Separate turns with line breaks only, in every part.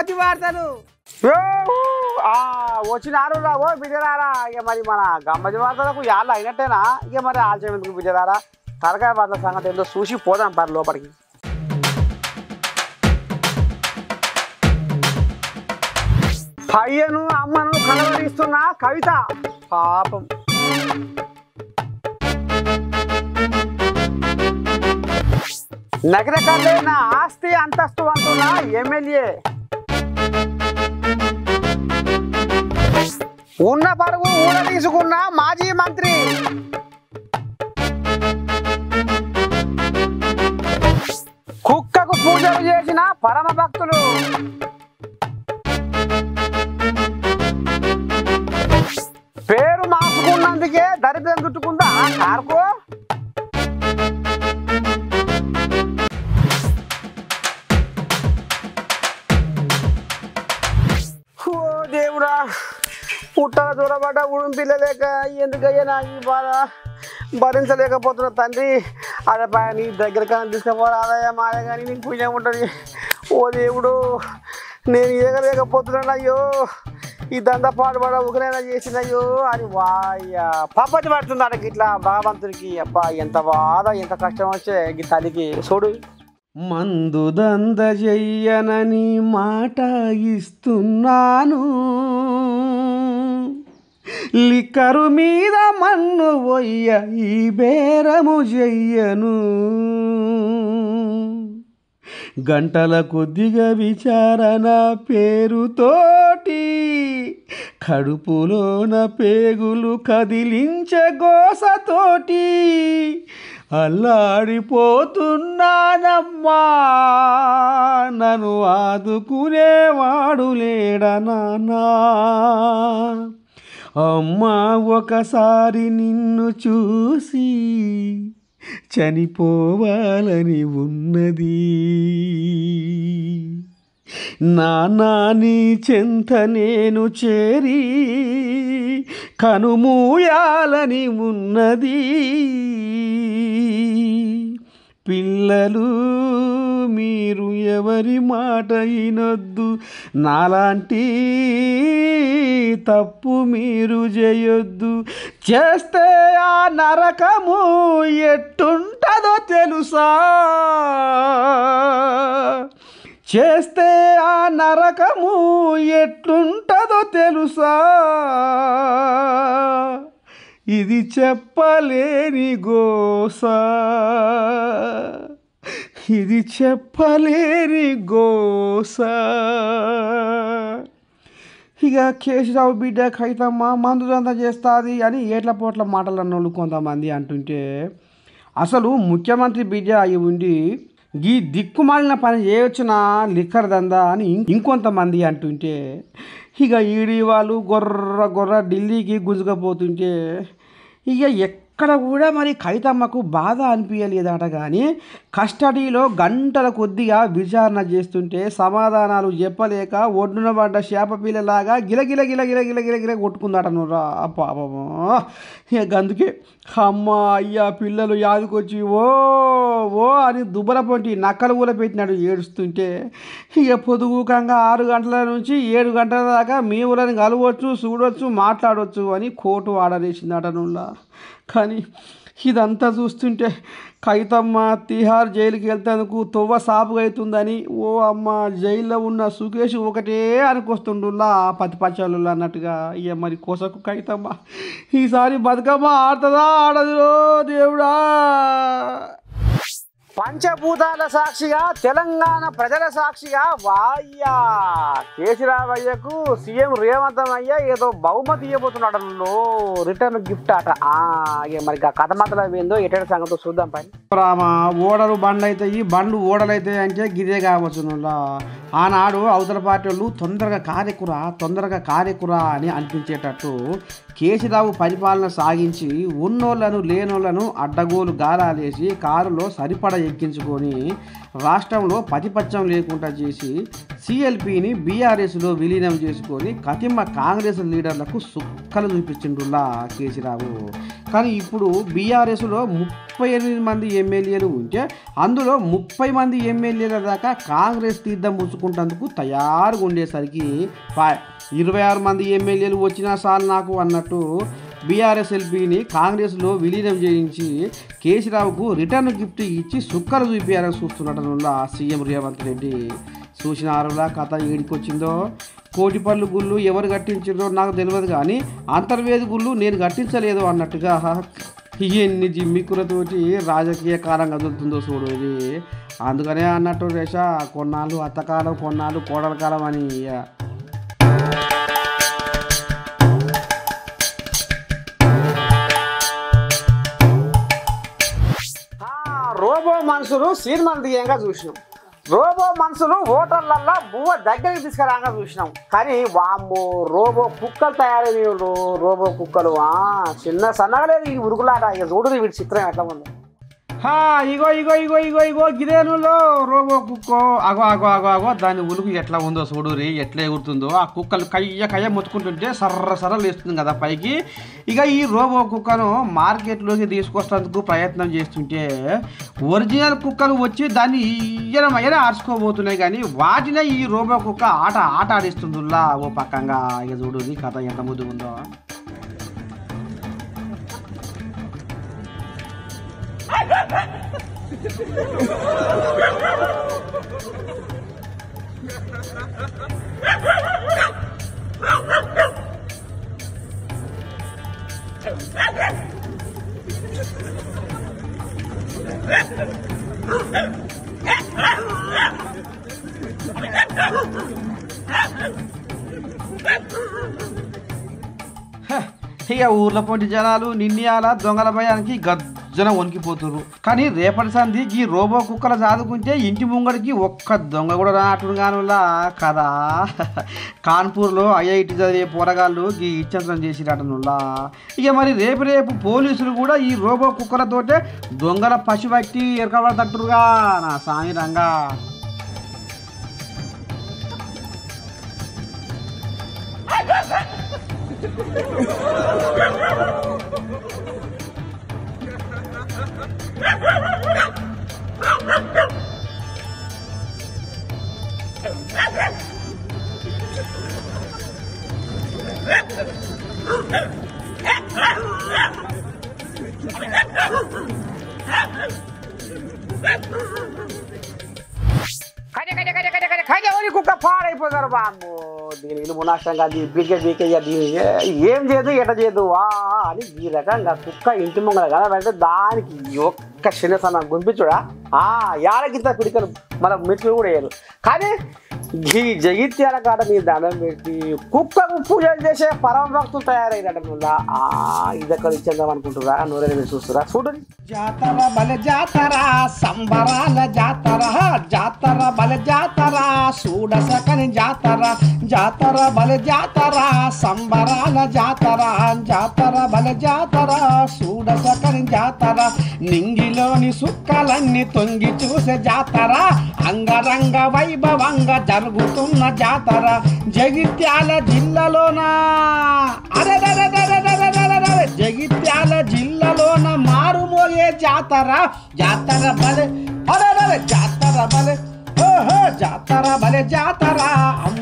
పప్పచ్చి వార్తలు వచ్చినారు రా ఓ బిడ్డరారా ఇక మరి మన గమ్మజి వార్తలకు యాళ్ళు అయినట్టేనా ఇక మరి ఆలస్యం ఎందుకు బిడ్డరారా తలకాయ వార్తల సంగతి ఏందో చూసి పోదాం పరి లోపలికి అయ్యను అమ్మను కలవరిస్తున్న కవిత పాపం నగరకల్లైన ఆస్తి అంతస్తు అంటున్న ఎమ్మెల్యే ఉన్న పరువు ఊడ తీసుకున్న మాజీ మంత్రి కుక్కకు పూజలు చేసిన పరమ భక్తులు పేరు మార్చుకున్నందుకే దరిద్రం చుట్టుకుందా కార్కో ఓ దేవుడా పుట్టల దూరపడ్డ ఉడుం పిల్లలేక ఎందుకయ్యా నా ఈ బాధ భరించలేకపోతున్నా తండ్రి అదే పా నీ దగ్గర కానీ తీసుకుపోరా ఆదాయ మాయ కానీ నీకు పుణ్యం ఉంటుంది ఓ దేవుడు నేను ఎగలేకపోతున్నాను అయ్యో ఈ దంద పాడుపడ ఒకనైనా చేసినయ్యో అని వాయ్యా పాపతి పడుతుంది అక్కడికి ఇట్లా భగవంతుడికి అబ్బా ఎంత బాధ ఎంత కష్టం వచ్చే ఈ తల్లికి చూడు
మందు దంద చెయ్యనని మాట ఇస్తున్నాను లిక్కరు మీద మన్ను పోయ్య ఈ బేరము చెయ్యను గంటల కొద్దిగా విచారణ పేరుతోటి కడుపులోన పేగులు కదిలించే గోసతోటి అల్లాడిపోతున్నానమ్మా నన్ను ఆదుకునేవాడు లేడా నాన్నా అమ్మా ఒకసారి నిన్ను చూసి చనిపోవాలని ఉన్నది నానాని చెంత నేను చేరి కనుమూయాలని ఉన్నది పిల్లలు మీరు ఎవరి మాట వినొద్దు నాలాంటి తప్పు మీరు చేయొద్దు చేస్తే ఆ నరకము ఎట్టుంటదో తెలుసా చేస్తే ఆ నరకము ఎట్లుంటదో తెలుసా ఇది చెప్పలేని గోస ఇది చెప్పలేని గోస ఇక కేశరావు బిడ్డ కైతమ్మ మందుదంతా చేస్తుంది అని ఏట్ల పోట్ల మాటలు అన్నోళ్ళు కొంతమంది అంటుంటే అసలు ముఖ్యమంత్రి బిడ్డ అయి ఉండి ఈ దిక్కుమాలిన పని చేయొచ్చునా లిక్కర్ దందా అని ఇం- ఇంకొంతమంది అంటుంటే ఇక ఈడీ వాళ్ళు గొర్ర గొర్ర ఢిల్లీకి గుంజుకపోతుంటే ఇక ఎక్కడ కూడా మరి కవితమ్మకు బాధ అనిపించలేదట కానీ కస్టడీలో గంటల కొద్దిగా విచారణ చేస్తుంటే సమాధానాలు చెప్పలేక ఒడ్డున పడ్డ చేప పిల్లలాగా గిలగిల గిల గిల గిల గిల గిల కొట్టుకుందాట నువ్వురా పాపము ఇక అందుకే అమ్మ అయ్యా పిల్లలు యాదుకొచ్చి ఓ ఓ అని దుబ్బల పొంటి నక్కలు కూడా పెట్టినాడు ఏడుస్తుంటే ఇక పొదుగుకంగా ఆరు గంటల నుంచి ఏడు గంటల దాకా మీ ఊరని కలవచ్చు చూడవచ్చు మాట్లాడవచ్చు అని కోర్టు ఆర్డర్ వేసిందట నువ్వులా కానీ ఇదంతా చూస్తుంటే కైతమ్మ తిహార్ జైలుకి వెళ్తేందుకు తొవ్వ సాపుగా అవుతుందని ఓ అమ్మ జైల్లో ఉన్న సుకేష్ ఒకటే అనుకొస్తుండులా పతి పచ్చాలు అన్నట్టుగా ఇక మరి కోసకు కైతమ్మ ఈసారి బతుకమ్మ ఆడుతుందా ఆడదురో దేవుడా
పంచభూతాల సాక్షిగా తెలంగాణ ప్రజల సాక్షిగా వాయ్యా కేసీరావయ్యకు సీఎం రేవంత్ అయ్య ఏదో బహుమతి ఇవ్వబోతున్నాడు నన్ను రిటర్న్ గిఫ్ట్ అట ఆ, ఇక మరి ఆ కథ మాత్రం ఏందో ఎటువంటి సంగతో చూద్దాం పని
రామ ఓడలు బండ్లు అవుతాయి బండ్లు ఓడలు అవుతాయి అంటే గిదే కావచ్చు నువ్వులా. ఆనాడు అవతల పార్టీ వాళ్ళు తొందరగా కారెక్కురా తొందరగా కారెక్కురా అని అనిపించేటట్టు కేసీరావు పరిపాలన సాగించి ఉన్నోళ్లను లేనోళ్లను అడ్డగోలు గాలాలేసి కారులో సరిపడ ఎక్కించుకొని రాష్ట్రంలో పతిపచ్చం లేకుండా చేసి సిఎల్పిని బీఆర్ఎస్లో విలీనం చేసుకొని కతిమ్మ కాంగ్రెస్ లీడర్లకు సుక్కలు చూపించిండులా కేసీరావు కానీ ఇప్పుడు బీఆర్ఎస్లో ముప్పై ఎనిమిది మంది ఎమ్మెల్యేలు ఉంటే అందులో ముప్పై మంది ఎమ్మెల్యేల దాకా కాంగ్రెస్ తీర్థం పుచ్చుకుంటందుకు తయారుగా ఉండేసరికి పా- ఇరవై ఆరు మంది ఎమ్మెల్యేలు వచ్చినా చాలు నాకు అన్నట్టు బీఆర్ఎస్ ఎల్పీని కాంగ్రెస్లో విలీనం చేయించి కేసీరావుకు రిటర్న్ గిఫ్ట్ ఇచ్చి సుక్కలు చూపించాలని చూస్తున్నట్టు సీఎం రేవంత్ రెడ్డి చూసినారులా కథ ఏడికొచ్చిందో కోటి పళ్ళు గుళ్ళు ఎవరు కట్టించారో నాకు తెలియదు కానీ అంతర్వేది గుళ్ళు నేను కట్టించలేదు అన్నట్టుగా ఎన్ని జిమ్మిక్కులతోటి రాజకీయ కాలం కదులుతుందో చూడు ఇది అందుకనే అన్నట్టు రేష కొన్నాళ్ళు అత్తకాలం కొన్నాళ్ళు కోడల కాలం అని ఇక.
ఆ, రోబో మనుషులు సినిమాలు తీయంగా చూసినాం రోబో మనుషులు ఓటర్లల్లో బువ్వ దగ్గరికి తీసుకురాగా చూసినాం కానీ వామ్మో రోబో కుక్కలు తయారైన రోబో కుక్కలు ఆ, చిన్న సన్నగా లేదు ఈ ఉరుగులాట ఇక చూడు వీడి చిత్రం ఎట్లా ఉంది
హా ఇగో ఇగో ఇగో ఇగో ఇగో గిదేనులో రోబో కుక్కో అగో అగో అగో అగో దాని ఉలుగు ఎట్లా ఉందో చూడురి ఎట్లా ఎగురుతుందో ఆ కుక్కలు కయ్య కయ్య మొత్తుకుంటుంటే సర్ర సర్ర లేస్తుంది కదా పైకి ఇక ఈ రోబో కుక్కను మార్కెట్లోకి తీసుకొస్తేందుకు ప్రయత్నం చేస్తుంటే ఒరిజినల్ కుక్కలు వచ్చి దాన్ని ఇయ్యనమయ్యనే ఆర్చుకోబోతున్నాయి కానీ వాటినే ఈ రోబో కుక్క ఆట ఆట ఆడిస్తుందిలా ఓ పక్కంగా ఇక చూడు ఈ కథ ఎంత ముద్దు ఉందో హ, ఇక ఊర్ల పొంటి జనాలు నిన్నయాల దొంగల భయానికి గజ్జన వణికిపోతున్నారు కానీ రేపటి సంధి ఈ రోబో కుక్కల చదువుకుంటే ఇంటి ముంగడికి ఒక్క దొంగ కూడా రానట్టు గానులా కదా కాన్పూర్లో ఐఐటి చదివే పోరగాళ్ళు ఈ ఇచ్చంతరం చేసిరటనులా ఇక మరి రేపు రేపు పోలీసులు కూడా ఈ రోబో కుక్కలతోటే దొంగల పశువట్టి ఎరకబడతట్టురుగా నా సామి రంగా
కజ కజ కజ కజ కజ కజ ఓరి కుక్క పాడైపోతారు బాబు దీని ఇల్లు మునాష్టంగా దీని బీకే బీకే దీని ఏం చేయదు ఎట చేయదు వా అని ఈ రకంగా కుక్క ఇంటి ముంగల కదా అంటే దానికి ఈ ఒక్క చిన్న సన్న గుంపించుడా ఆ యాడకింత పిడికలు మన మెట్లు కూడా వేయరు కానీ ఈ జగిత్యాల కాడ నీ దండం పెట్టి కుక్కకు పూజలు చేసే పరమ భక్తులు తయారైనట ఆ ఇదక్కడ ఇచ్చేద్దాం అనుకుంటురా నూనె మీరు చూస్తురా చూడండి
జాతర బల జాతర సంబరాల జాతర జాతర బల జాతర చూడసకని జాతర జాతర బల జాతర సంబరాల జాతర జాతర బల జాతర చూడసకని జాతర నింగిలోని సుక్కలన్నీ తొంగి చూసే జాతర అంగరంగ వైభవంగా జరుగుతున్న జాతర జగిత్యాల జిల్లాలోనా అరే జగిత్యాల జిల్లాలోన మారుమోగే జాతర జాతర బలే అరే అరే జాతర బలే ఓహో జాతర బలే జాతర అమ్.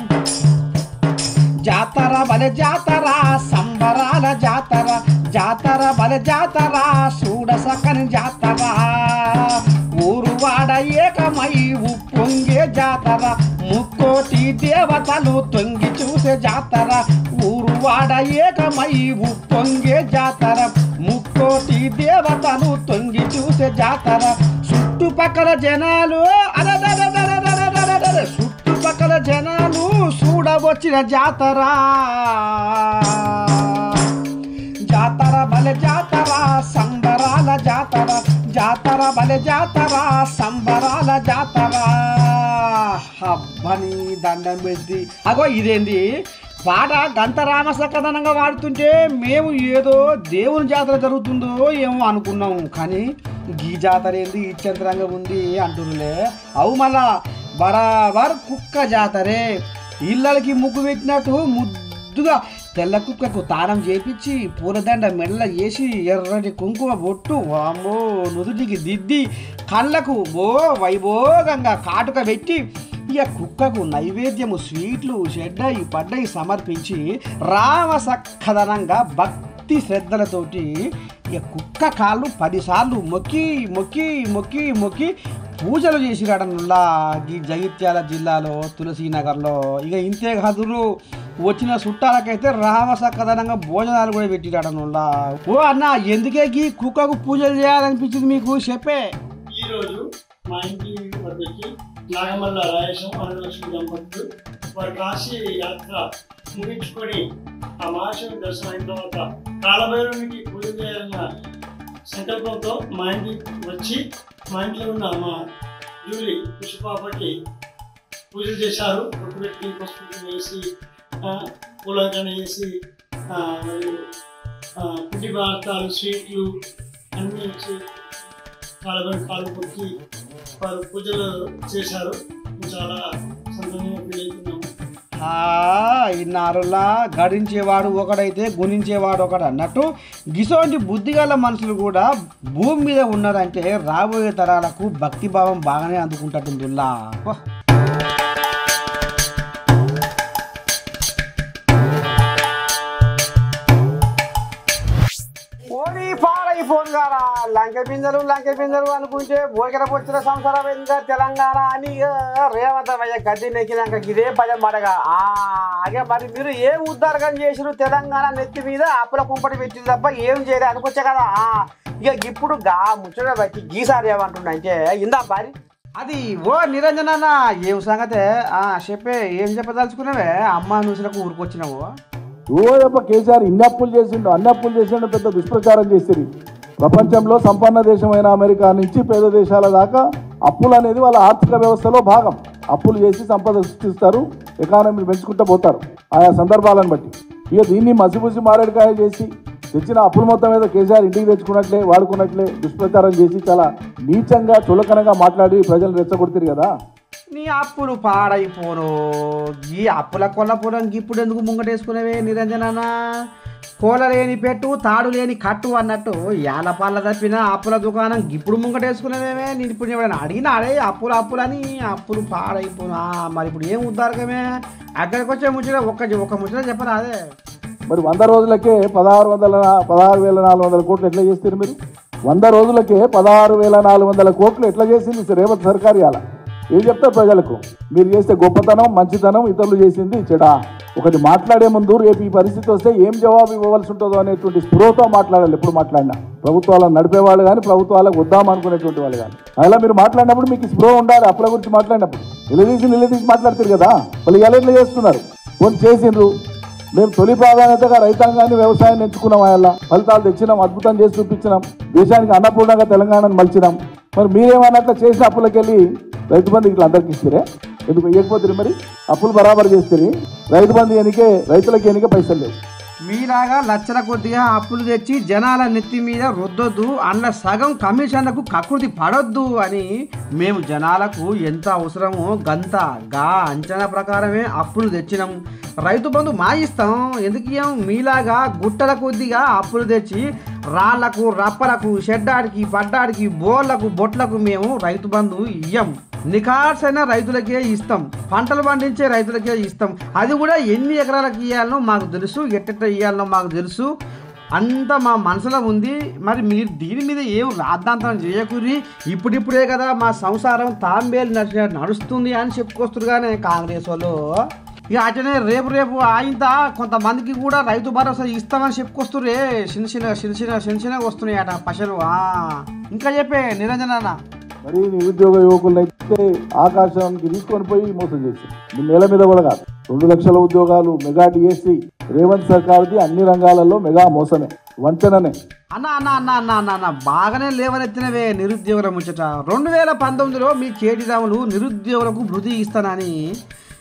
జాతర బలే జాతర సంబరాల జాతర జాతర బలే జాతర చూడసకని జాతర ఊరువాడ ఏకమై ఉప్పొంగే జాతర ముక్కోటి దేవతలు తొంగి చూసే జాతర ఊరువాడ ఏకమై ఉప్పొంగే జాతర ముక్కోటి దేవతలు తొంగి చూసే జాతర చుట్టుపక్కల జనాలు అరదరదరదరదరదర చుట్టుపక్కల జనాలు చూడవచ్చిన జాతర జాతర బల జాతర సంబరాల జాతర జాతర బల జాతర సంబరాల జాతర అబ్బని దండం పెట్టి అగో ఇదేంది పాట గంత రామసక్కదనంగా వాడుతుంటే మేము ఏదో దేవుని జాతర జరుగుతుందో ఏమో అనుకున్నాము కానీ గీ జాతర ఏంది ఇచ్చంతరంగా ఉంది అంటున్నాలే అవు మళ్ళా బరాబర్ కుక్క జాతరే ఇళ్ళకి ముగ్గు పెట్టినట్టు ముద్దుగా తెల్ల కుక్కకు తానం చేపించి పూలదండ మెడల వేసి ఎర్రటి కుంకుమ బొట్టు వామ్మో నుదుటికి దిద్ది కళ్ళకు ఓ వైభోగంగా కాటుక పెట్టి ఇక కుక్కకు నైవేద్యము స్వీట్లు చెడ్డయి పడ్డయి సమర్పించి రామ సక్కదనంగా భక్తి శ్రద్ధలతోటి ఇక కుక్క కాళ్ళు పదిసార్లు మొక్కి మొక్కి మొక్కి మొక్కి పూజలు చేసిరాడనుల్లా ఈ జగిత్యాల జిల్లాలో తులసీనగర్లో ఇక ఇంతే కాదురు వచ్చిన చుట్టాలకైతే రామ సక్కదనంగా భోజనాలు కూడా పెట్టిరాడనుల్లా ఓ అన్న ఎందుకే ఈ కుక్కకు పూజలు చేయాలనిపించింది మీకు చెప్పే
ఈరోజు మా ఇంటి వద్దకి నాగమల్ల రాయేశం వరలక్ష్మి దంపతులు వారి కాశీ యాత్ర ముగించుకొని ఆ మహాశివుని దర్శనం అయిన తర్వాత కాలభైరవునికి పూజ చేయాలన్న సంకల్పంతో మా ఇంటికి వచ్చి మా ఇంట్లో ఉన్న మా జూలి పుష్పాపకి పూజలు చేశారు పొట్టు పెట్టి పసుపు వేసి ఆ, పూలంకణ వేసి ఆ, మరియు ఆ, పిండి పదార్థాలు స్వీట్లు అన్నీ ఇచ్చి కాళ్ళపై కాలు పొక్కి వారు పూజలు చేశారు మేము చాలా సంతోషంగా ఫీల్ అవుతున్నాము
ఆ, ఇన్నారులా గడించేవాడు ఒకడైతే గుణించేవాడు ఒకడు అన్నట్టు గిసోంటి బుద్ధిగల మనుషులు కూడా భూమి మీద ఉన్నారంటే రాబోయే తరాలకు భక్తి భావం బాగానే అందుకుంటుందిలా
ఓడి పాడై ఫోన్ గారా లంకె పింజలు లంకె పింజలు అనుకుంటే భోగిర వచ్చిన సంవత్సరం ఇంకా తెలంగాణ అని ఇక రేవంత్ అయ్య గద్దె నెక్కినాక ఇదే పదే మడగా ఆ, అగే మరి మీరు ఏం ఉద్దారకం చేసిరు తెలంగాణ నెత్తి మీద అప్పుల కుంపటి పెట్టింది తప్ప ఏం చేయలేదు అనుకోవచ్చే కదా ఆ, ఇక ఇప్పుడు గా ముచ్చట బట్టి గీసారి ఏమంటున్నా అంటే ఇందా బారి
అది ఓ నిరంజన ఏం సంగతే ఆ చెప్పే ఏం చెప్పదలుచుకున్నావే అమ్మ నూసులకు ఊరుకొచ్చినావు
ఓదప్ప కేసీఆర్ ఇన్ని అప్పులు చేసిండు అన్ని అప్పులు చేసిండు పెద్ద దుష్ప్రచారం చేసిరి ప్రపంచంలో సంపన్న దేశమైన అమెరికా నుంచి పేద దేశాల దాకా అప్పులు అనేది వాళ్ళ ఆర్థిక వ్యవస్థలో భాగం అప్పులు చేసి సంపద సృష్టిస్తారు ఎకానమీని పెంచుకుంటూ పోతారు ఆయా సందర్భాలను బట్టి ఇక దీన్ని మసిపూసి మారేడుకాయ చేసి తెచ్చిన అప్పుల మొత్తం మీద కేసీఆర్ ఇంటికి తెచ్చుకున్నట్లే వాడుకున్నట్లే దుష్ప్రచారం చేసి చాలా నీచంగా చులకనగా మాట్లాడి ప్రజలు రెచ్చగొడుతుంది కదా
నీ అప్పులు పాడైపోను ఈ అప్పుల కొల్లపురం ఇప్పుడు ఎందుకు ముంగటేసుకునేవే నిరంజన కోల లేని పెట్టు తాడు లేని కట్టు అన్నట్టు ఏళ్ళ పళ్ళ తప్పిన అప్పుల దుకాణం ఇప్పుడు ముంగటేసుకునేవేమే నేను ఇప్పుడు ఎవరైనా అడిగినా అడే అప్పులు అప్పులని అప్పులు పాడైపోను ఆ, మరి ఇప్పుడు ఏం ఉద్దారకమే అక్కడికి వచ్చే ముచ్చట ఒక్క ఒక్క ముచ్చట చెప్పరా అదే
మరి వంద రోజులకే పదహారు వందల పదహారు వేల నాలుగు వందల కోట్లు ఎట్లా చేస్తారు మీరు వంద రోజులకే పదహారు వేల నాలుగు వందల కోట్లు ఎట్లా చేసింది రేవంత్ సర్కార్ ఇవాళ ఏం చెప్తారు ప్రజలకు మీరు చేస్తే గొప్పతనం మంచితనం ఇతరులు చేసింది చెడా ఒకటి మాట్లాడే ముందు రేపు ఈ పరిస్థితి వస్తే ఏం జవాబు ఇవ్వవలసి ఉంటుందో అనేటువంటి స్పృహతో మాట్లాడాలి ఎప్పుడు మాట్లాడినా ప్రభుత్వాలను నడిపేవాళ్ళు కానీ ప్రభుత్వాలకు వద్దాం అనుకునేటువంటి వాళ్ళు కానీ అలా మీరు మాట్లాడినప్పుడు మీకు స్పృహ ఉండాలి అప్పుల గురించి మాట్లాడినప్పుడు నిలదీసి నిలదీసి మాట్లాడతారు కదా వాళ్ళు ఇలా ఎట్లా చేస్తున్నారు కొన్ని చేసిండ్రు మేము తొలి ప్రాధాన్యతగా రైతాంగాన్ని వ్యవసాయాన్ని ఎంచుకున్నాం ఆయన ఫలితాలు తెచ్చినాం అద్భుతం చేసి చూపించినాం దేశానికి అన్నపూర్ణంగా తెలంగాణను మలిచినాం మరి మీరేమన్నట్లా చేసిన అప్పులకెళ్ళి రైతు బంధు ఇట్లా అందరికి ఇస్తారే ఎందుకు ఇవ్వకపోతే మరి అప్పులు బరాబర్ చేస్తారు రైతు బంధు ఎనికే రైతులకి ఎనికే పైసలు లేవు
మీలాగా లచ్చల కొద్దిగా అప్పులు తెచ్చి జనాల నెత్తి మీద రుద్దొద్దు అందులో సగం కమిషన్లకు కకృతి పడొద్దు అని మేము జనాలకు ఎంత అవసరమో గంత గా అంచనా ప్రకారమే అప్పులు తెచ్చినాం రైతు బంధు మా ఇస్తాం ఎందుకు ఇయ్యం మీలాగా గుట్టల కొద్దిగా అప్పులు తెచ్చి రాళ్లకు రప్పలకు షెడ్డాడికి పడ్డాడికి బోర్లకు బొట్లకు మేము రైతు బంధు ఇయ్యం నిఖార్సైన రైతులకే ఇస్తాం పంటలు పండించే రైతులకే ఇస్తాం అది కూడా ఎన్ని ఎకరాలకు ఇవ్వాలనో మాకు తెలుసు ఎట్టెట్ట ఇవ్వాలనో మాకు తెలుసు అంత మా మనసులో ఉంది మరి మీరు దీని మీద ఏం రాద్ధాంతం చేయకూరి ఇప్పుడిప్పుడే కదా మా సంసారం తాంబేలు నడిచి నడుస్తుంది అని చెప్పుకొస్తారు కానీ కాంగ్రెస్ వాళ్ళు ఇక అట్లనే రేపు రేపు ఆయంత కొంతమందికి కూడా రైతు భరోసా ఇస్తామని చెప్పుకొస్తురే చిన్న చిన్న చిన్న చిన్న చిన్న చిన్నగా వస్తున్నాయి అట పశలు ఆ. ఇంకా చెప్పే నిరంజన అన్న
మరి నిరుద్యోగ యువకులను అయితే ఆకాశానికి తీసుకొని పోయి మోసం చేసి నేల మీద కూడా కాదు రెండు లక్షల ఉద్యోగాలు మెగా డిఎస్సి రేవంత్ సర్కార్ది అన్ని రంగాలలో మెగా మోసమే వంచననే
అన్న అన్న అన్న అన్న అన్న అన్న బాగానే లేవనెత్తినవే నిరుద్యోగుల ముచ్చట రెండు వేల పంతొమ్మిదిలో మీ కేటీ రాములు నిరుద్యోగులకు భృతి ఇస్తానని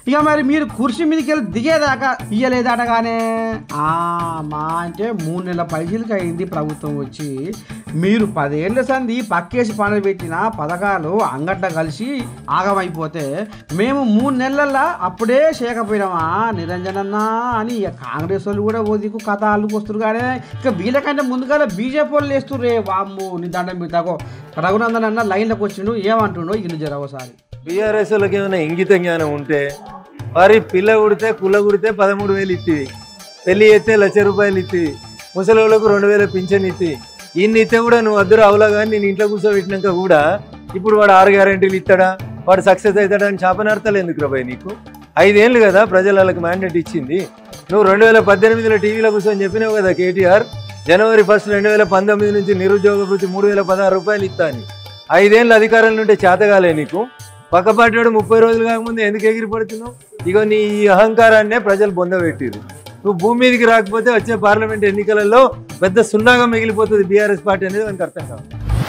ఇక మరి మీరు కుర్చీ మీదకి వెళ్ళి దిగేదాకా ఇయ్యలేదటగానే ఆ, మా అంటే మూడు నెలల పైసలకి అయింది ప్రభుత్వం వచ్చి మీరు పదేళ్ల సంది పక్కేసి పనులు పెట్టిన పథకాలు అంగట్ల కలిసి ఆగమైపోతే మేము మూడు నెలల్లో అప్పుడే చేయకపోయినామా నిరంజనన్న అని ఇక కాంగ్రెస్ వాళ్ళు కూడా ఓ దిక్కు కథ అల్లుకొస్తారు కానీ ఇక వీళ్ళకంటే ముందుగా బీజేపీ వాళ్ళు వేస్తుర్రే వామ్ము నీ దండం మీతాకో రఘునందన్ అన్న లైన్లోకి వచ్చిండు ఏమంటుండో ఇల్లు జర ఒకసారి
బీఆర్ఎస్ వాళ్ళకి ఏమైనా ఇంగిత జ్ఞానం ఉంటే వారి పిల్ల కుడితే కుల్ల కుడితే పదమూడు వేలు ఇత్తివి పెళ్లి చేస్తే లక్ష రూపాయలు ఇత్తివి ముసలి వాళ్ళకు రెండు వేల పింఛన్ ఇత్తివి ఇన్ని ఇస్తే కూడా నువ్వు అద్దరు అవలా కానీ నేను ఇంట్లో కూర్చోబెట్టినాక కూడా ఇప్పుడు వాడు ఆరు గ్యారెంటీలు ఇస్తాడా వాడు సక్సెస్ అవుతాడా అని శాపనార్థాలు ఎందుకు రాబాయి నీకు ఐదేళ్ళు కదా ప్రజలు వాళ్ళకి మ్యాండేట్ ఇచ్చింది నువ్వు రెండు వేల పద్దెనిమిదిలో టీవీలో కూర్చొని చెప్పినావు కదా కేటీఆర్ జనవరి ఫస్ట్ రెండు వేల పంతొమ్మిది నుంచి నిరుద్యోగ వృత్తి మూడు వేల పదహారు రూపాయలు ఇస్తా అని ఐదేళ్ళు అధికారంలో ఉంటే చేతగాలే నీకు పక్కపాటి ముప్పై రోజులు కాకముందు ఎందుకు ఎగిరిపడుతున్నావు ఇగో నీ ఈ అహంకారాన్నే ప్రజలు బొందబెట్టిరు నువ్వు భూమి మీదకి రాకపోతే వచ్చే పార్లమెంట్ ఎన్నికలలో పెద్ద సున్నాగా మిగిలిపోతుంది బీఆర్ఎస్ పార్టీ అనేది మనకు అర్థం కాదు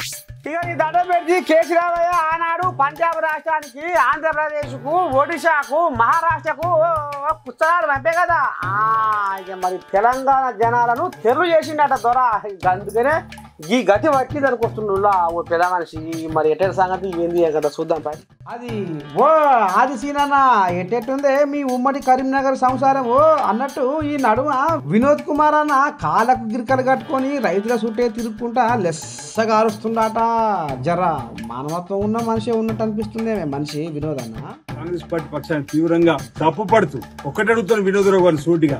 ఇక ఈ దండం పెట్టి కేసీరావయ్య ఆనాడు పంజాబ్ రాష్ట్రానికి ఆంధ్రప్రదేశ్కు ఒడిశాకు మహారాష్ట్రకు పుస్తకాలు పంపే కదా ఆ, ఇక మరి తెలంగాణ జనాలను తెర్రు చేసిండట దొర ఇక అందుకనే ఈ గతి వచ్చి దానికి వస్తుండ్రులా ఓ పెద్ద మనిషి మరి ఎట్ట సంగతి ఏంది కదా చూద్దాం పై
అది ఓ ఆది సీనన్న ఎట్టెట్టుందే మీ ఉమ్మడి కరీంనగర్ సంసారం ఓ అన్నట్టు ఈ నడుమ వినోద్ కుమార్ అన్న కాళ్ళకు గిరికలు కట్టుకొని రైతుల చుట్టే తిరుక్కుంటా లెస్సగా అరుస్తుండట జర మానవత్వం ఉన్న మనిషి ఉన్నట్టు అనిపిస్తుంది మనిషి వినోద్ అన్న
కాంగ్రెస్ పార్టీ పక్షాన్ని తీవ్రంగా తప్పుపడుతూ ఒకటి అడుగుతున్న వినోదరావు గారిని సూటిగా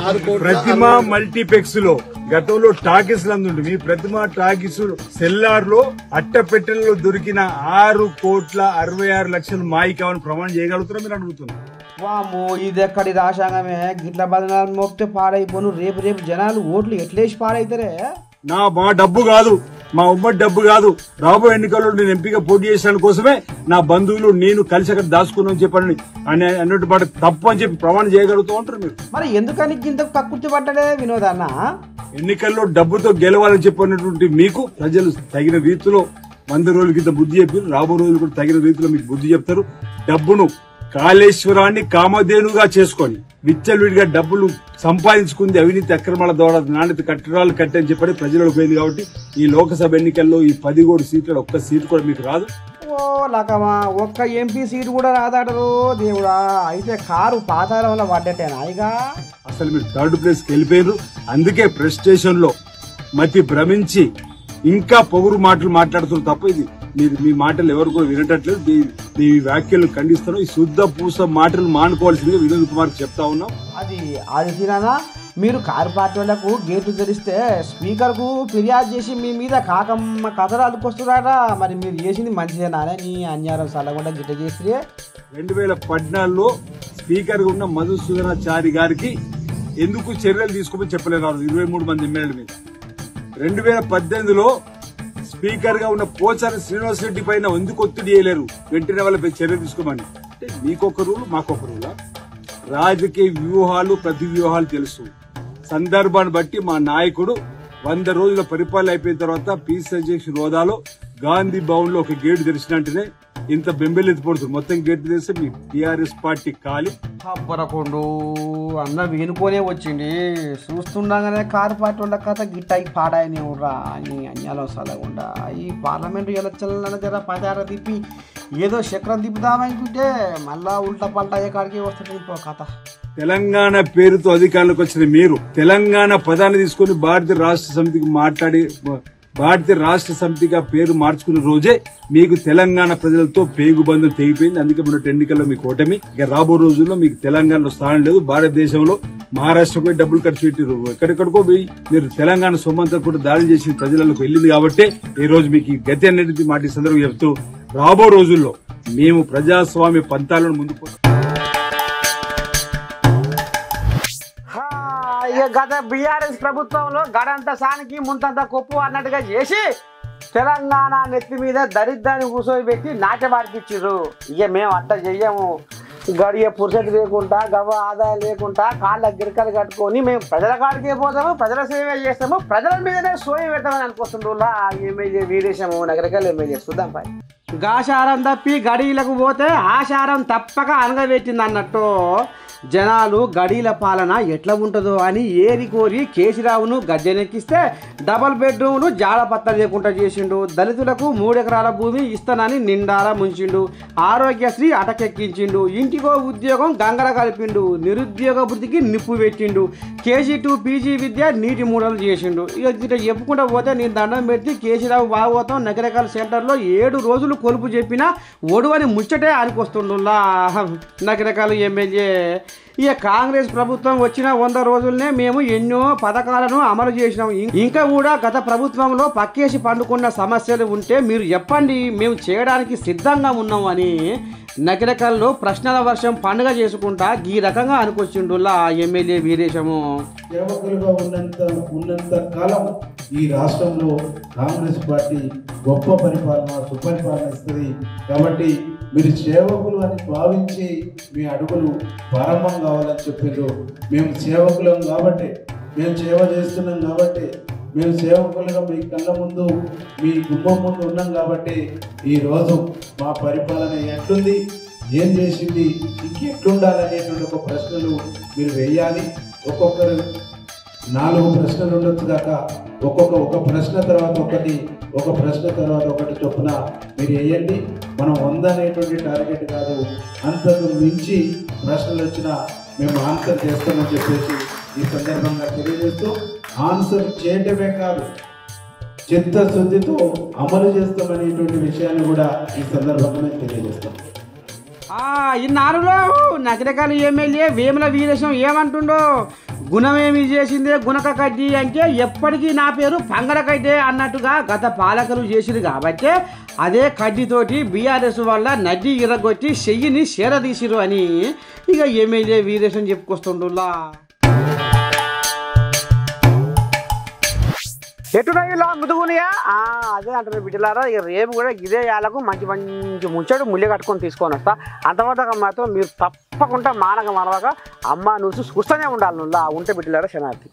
ప్రతిమ మల్టీప్లెక్స్ లో గతంలో టాకీస్ లందుండి మీ ప్రతిమ టాకీస్ సెల్లార్ లో అట్టపెట్టెలలో దొరికిన ఆరు కోట్ల అరవై ఆరు లక్షలు మాయి కావని ప్రమాణం చేయగలుగుతారా మీరు అడుగుతున్నారు
వాము ఇది ఎక్కడి రాశాంగమే గిట్ల బదనాలు మోపితే పాడైపోను రేపు రేపు జనాలు ఓట్లు ఎట్లేసి పాడైతారే
నా మా డబ్బు కాదు మా ఉమ్మడి డబ్బు కాదు రాబోయే ఎన్నికల్లో నేను ఎంపీగా పోటీ చేసిన కోసమే నా బంధువులు నేను కలిసి అక్కడ దాచుకున్నాను చెప్పని అని అన్నట్టు మాట తప్పు అని చెప్పి ప్రమాణం చేయగలుగుతూ ఉంటారు మీరు
మరి ఎందుకని ఇంత కక్కుర్తి పడ్డడే వినోద్ అన్న
ఎన్నికల్లో డబ్బుతో గెలవాలని చెప్పినటువంటి మీకు ప్రజలు తగిన రీతిలో వంద రోజుల కింద బుద్ధి చెప్పారు రాబో రోజులు కూడా తగిన రీతిలో మీకు బుద్ధి చెప్తారు డబ్బును కాళేశ్వరాన్ని కామధేనుగా చేసుకొని విచ్చలవిడిగా డబ్బులు సంపాదించుకుంది అవినీతి అక్రమాల ద్వారా నాణ్యత కట్టడాలు కట్టని చెప్పని ప్రజలకు పోయింది కాబట్టి ఈ లోకసభ ఎన్నికల్లో ఈ పదిహేడు సీట్ల ఒక్క సీటు కూడా మీకు రాదు
ఓ లకమా ఒక్క ఎంపీ సీట్ కూడా రాదాడరు దేవుడా అయితే కారు పాతాళంలో పడ్డట్టేనా ఇక
అసలు మీరు థర్డ్ ప్లేస్కి వెళ్ళిపోయారు అందుకే ప్రెస్ స్టేషన్ లో మతి భ్రమించి ఇంకా పొగురు మాటలు మాట్లాడుతున్నారు తప్ప ఇది మీరు మీ మాటలు ఎవరు కూడా వినటట్లేదు మీ- మీ వ్యాఖ్యలు ఖండిస్తున్నాం ఈ శుద్ధ పూస మాటలు మానుకోవాల్సిందిగా వినోద్ కుమార్ చెప్తా ఉన్నాం
అది అది తినానా మీరు కారు పార్టీ వాళ్ళకు గేట్లు తెరిస్తే స్పీకర్కు ఫిర్యాదు చేసి మీ మీద కాకమ్మ కథలు అడ్డుకొస్తున్నారట మరి మీరు చేసింది మంచిదేనానే నీ అన్యారం సల్లకుండా గిట్ట చేస్తే
రెండు వేల పద్నాలుగులో స్పీకర్ గా ఉన్న మధుసూదనాచారి గారికి ఎందుకు చర్యలు తీసుకోమని చెప్పలేరు ఇరవై మూడు మంది ఎమ్మెల్యేల మీద రెండు వేల పద్దెనిమిదిలో స్పీకర్ గా ఉన్న పోచారి శ్రీనివాస్ రెడ్డి పైన ఎందుకు ఒత్తిడి చేయలేరు వెంటనే వాళ్ళపై చర్య తీసుకోమని అంటే మీకొక రూల్ మాకొక రూలా రాజకీయ వ్యూహాలు ప్రతి వ్యూహాలు తెలుసు సందర్భాన్ని బట్టి మా నాయకుడు వంద రోజుల పరిపాలన అయిపోయిన తర్వాత పీస్ అధ్యక్షుడు హోదాలో గాంధీ భవన్ లో ఒక గేటు తెరిచినట్టునే ఇంత బెంబెలెత్తిపడుతుంది మొత్తం గేటు తెరిస్తే మీ టీఆర్ఎస్ పార్టీ ఖాళీ
అబ్బరకుండు అన్న వినుకోనే వచ్చింది చూస్తుండగానే కారు పార్టీ వాళ్ళ కథ గిట్టాయి పాడాయని రా అని అన్యాలం సలగుండా ఈ పార్లమెంట్ ఎలక్షన్లను జర పదార తిప్పి ఏదో చక్రం తిప్పుదామనుకుంటే మళ్ళా ఉల్టా పల్టా అయ్యే కాడికి వస్తుంది ఇంకో కథ
తెలంగాణ పేరుతో అధికారంలోకి వచ్చిన మీరు తెలంగాణ పదాన్ని తీసుకొని భారతీయ రాష్ట్ర సమితికి మాట్లాడి భారతీయ రాష్ట్ర సమితిగా పేరు మార్చుకున్న రోజే మీకు తెలంగాణ ప్రజలతో పేగుబంధం తెగిపోయింది అందుకే మన ఎన్నికల్లో మీకు ఓటమి ఇక రాబో రోజుల్లో మీకు తెలంగాణలో స్థానం లేదు భారతదేశంలో మహారాష్ట్రకు పోయి డబ్బులు ఖర్చు పెట్టారు ఎక్కడెక్కడికో పోయి మీరు తెలంగాణ సొమ్మంతా కూడా దాడి చేసి ప్రజలకు వెళ్ళింది కాబట్టి ఈ రోజు మీకు ఈ గతి అనేది మాట ఈ సందర్భంగా చెప్తూ రాబో రోజుల్లో మేము ప్రజాస్వామ్య పంతాలను ముందుకు
హా, ఇక గత బీఆర్ఎస్ ప్రభుత్వంలో గడంత సానికి ముంతంత కొప్పు అన్నట్టుగా చేసి తెలంగాణ నెత్తి మీద దరిద్రాన్ని కూర్చోబెట్టి నాట్య పాడిపించారు ఇక మేము అట్ట చెయ్యము గడియ పురుషత లేకుండా గవ ఆదాయం లేకుండా కాళ్ళ గిరికలు కట్టుకొని మేము ప్రజల కాడికే పోతాము ప్రజల సేవ చేస్తాము ప్రజల మీదనే సోయి పెడతామని అనుకొస్తుండ్రులా ఎమ్మెల్యే వీరేశము నగరకాల ఎమ్మెల్యే చూద్దాం పై
గాశారం తప్పి గడీలకు పోతే ఆశారం తప్పక అనగబెట్టింది అన్నట్టు జనాలు గడీల పాలన ఎట్లా ఉంటుందో అని ఏరి కోరి కేసీరావును గద్దెనెక్కిస్తే డబల్ బెడ్రూమ్లు జాడపత్త లేకుండా చేసిండు దళితులకు మూడెకరాల భూమి ఇస్తానని నిండారా ముంచిండు ఆరోగ్యశ్రీ అటకెక్కించిండు ఇంటికో ఉద్యోగం గంగర కలిపిండు నిరుద్యోగ వృద్ధికి నిప్పు పెట్టిండు కేజీ టూ పీజీ విద్య నీటి మూడలు చేసిండు ఇక ఇట్లా చెప్పుకుంటూ పోతే నేను దండం పెట్టి కేసీరావు భాగవతం నగరకాల సెంటర్లో ఏడు రోజులు కొలుపు చెప్పినా ఒడువని ముచ్చటే ఆనికొస్తుండులా నగరకాల ఎమ్మెల్యే ఇక కాంగ్రెస్ ప్రభుత్వం వచ్చిన వంద రోజుల్నే మేము ఎన్నో పథకాలను అమలు చేసినాం ఇం- ఇంకా కూడా గత ప్రభుత్వంలో పక్కేసి పండుకున్న సమస్యలు ఉంటే మీరు చెప్పండి మేము చేయడానికి సిద్ధంగా ఉన్నాం అని నకిరకల్లో ప్రశ్నల వర్షం పండుగ చేసుకుంటా ఈ రకంగా అనుకొచ్చిండులా ఎమ్మెల్యే వీరేశము
సేవకులుగా ఉన్నంత ఉన్నంత కాలం ఈ రాష్ట్రంలో కాంగ్రెస్ పార్టీ గొప్ప పరిపాలన సుపరిపాలన ఇస్తుంది కాబట్టి మీరు సేవకులు అని భావించి మీ అడుగులు ప్రారంభం కావాలని చెప్పారు మేము సేవకులం కాబట్టి మేము సేవ చేస్తున్నాం కాబట్టి మేము సేవకులుగా మీ కళ్ళ ముందు మీ గుమ్మం ముందు ఉన్నాం కాబట్టి ఈరోజు మా పరిపాలన ఎట్లుంది ఏం చేసింది ఇంకెట్లుండాలనేటువంటి ఒక ప్రశ్నలు మీరు వేయాలి ఒక్కొక్కరు నాలుగు ప్రశ్నలు ఉండొచ్చు దాకా ఒక్కొక్క ఒక ప్రశ్న తర్వాత ఒకటి ఒక ప్రశ్న తర్వాత ఒకటి చొప్పున మీరు వేయండి మనం వంద అనేటువంటి టార్గెట్ కాదు అంతకు మించి ప్రశ్నలు వచ్చినా మేము ఆన్సర్ చేస్తామని చెప్పేసి ఈ సందర్భంగా తెలియజేస్తూ ఆన్సర్ చేయటమే కాదు చిత్తశుద్ధితో అమలు చేస్తామనేటువంటి విషయాన్ని కూడా ఈ సందర్భంగా నేను తెలియజేస్తాం
ఆ, ఈ నాలుగులో నగరకాల ఎమ్మెల్యే వేముల వీరేశం ఏమంటుండో గుణమేమి చేసిందే గుణక కడ్డి అంటే ఎప్పటికీ నా పేరు పంగడ కడ్డే అన్నట్టుగా గత పాలకులు చేసిరు కాబట్టి అదే కడ్డీతోటి బీఆర్ఎస్ వల్ల నడ్డి ఇరగొట్టి చెయ్యిని చేరదీసిరు అని ఇక ఎమ్మెల్యే వీరేశం చెప్పుకొస్తుండులా
ఎటున్నాయి ఇలా ముదుగునియా ఆ, అదే అంటారు బిడ్డలారా ఇక రేపు కూడా ఇదే యాలకు మంచి మంచి ముచ్చడు ముల్లి కట్టుకొని తీసుకొని వస్తా అంతవరకు మాత్రం మీరు తప్పకుండా మానక మనవక అమ్మ నువ్వు చూస్తూనే ఉండాలి నువ్వు ఉంటే బిడ్డలారా శనార్థి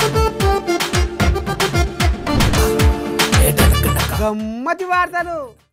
గమ్మతి వార్తలు